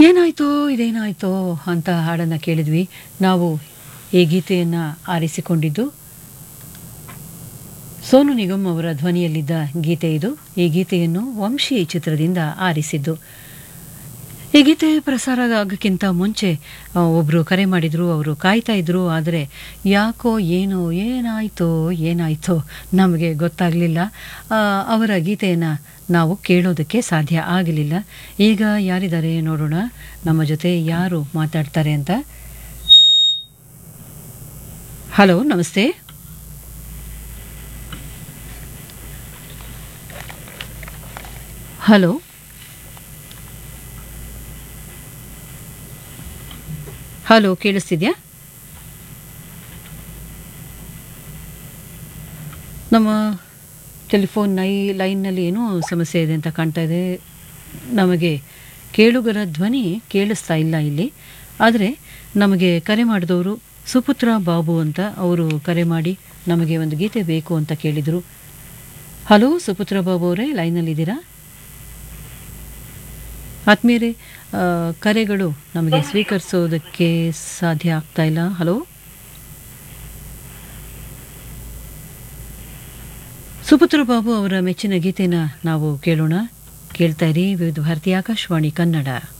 ಏನಾಯ್ತೋ ಇದೇನಾಯ್ತೋ ಅಂತ ಹಾಡನ್ನು ಕೇಳಿದ್ವಿ ನಾವು ಈ ಗೀತೆಯನ್ನು ಆರಿಸಿಕೊಂಡಿದ್ದು ಸೋನು ನಿಗಮ್ ಅವರ ಧ್ವನಿಯಲ್ಲಿದ್ದ ಗೀತೆ ಇದು ಈ ಗೀತೆಯನ್ನು ವಂಶಿ ಚಿತ್ರದಿಂದ ಆರಿಸಿದ್ದು ಈ ಗೀತೆ ಪ್ರಸಾರ ಆಗೋಕ್ಕಿಂತ ಮುಂಚೆ ಆ, ಒಬ್ರು ಕರೆ ಮಾಡಿದ್ರು ಅವರು ಕಾಯ್ತಾ ಇದ್ರು ಆದರೆ ಯಾಕೋ ಏನೋ ಏನಾಯ್ತೋ ಏನಾಯ್ತೋ ನಮಗೆ ಗೊತ್ತಾಗಲಿಲ್ಲ ಅವರ ಗೀತೆಯನ್ನು ನಾವು ಕೇಳೋದಕ್ಕೆ ಸಾಧ್ಯ ಆಗಲಿಲ್ಲ ಈಗ ಯಾರಿದ್ದಾರೆ ನೋಡೋಣ ನಮ್ಮ ಜೊತೆ ಯಾರು ಮಾತಾಡ್ತಾರೆ ಅಂತ ಹಲೋ ನಮಸ್ತೆ ಹಲೋ ಹಲೋ ಕೇಳಿಸ್ತಿದ್ಯಾ ನಮ್ಮ ಟೆಲಿಫೋನ್ ನೈ ಲೈನ್ನಲ್ಲಿ ಏನೋ ಸಮಸ್ಯೆ ಇದೆ ಅಂತ ಕಾಣ್ತಾ ಇದೆ ನಮಗೆ ಕೇಳುಗರ ಧ್ವನಿ ಕೇಳಿಸ್ತಾ ಇಲ್ಲ ಇಲ್ಲಿ ಆದರೆ ನಮಗೆ ಕರೆ ಮಾಡಿದವರು ಸುಪುತ್ರ ಬಾಬು ಅಂತ ಅವರು ಕರೆ ಮಾಡಿ ನಮಗೆ ಒಂದು ಗೀತೆ ಬೇಕು ಅಂತ ಕೇಳಿದರು ಹಲೋ ಸುಪುತ್ರ ಬಾಬು ಅವರೇ ಲೈನಲ್ಲಿದ್ದೀರಾ ಆತ್ಮೀಯರೇ ಆ, ಕರೆಗಳು ನಮಗೆ ಸ್ವೀಕರಿಸೋದಕ್ಕೆ ಸಾಧ್ಯ ಆಗ್ತಾ ಇಲ್ಲ ಹಲೋ ಸುಪುತ್ರ ಬಾಬು ಅವರ ಮೆಚ್ಚಿನ ಗೀತೆನ ನಾವು ಕೇಳೋಣ ಕೇಳ್ತಾ ಇರಿ ವಿವಿಧ ಭಾರತಿ ಆಕಾಶವಾಣಿ ಕನ್ನಡ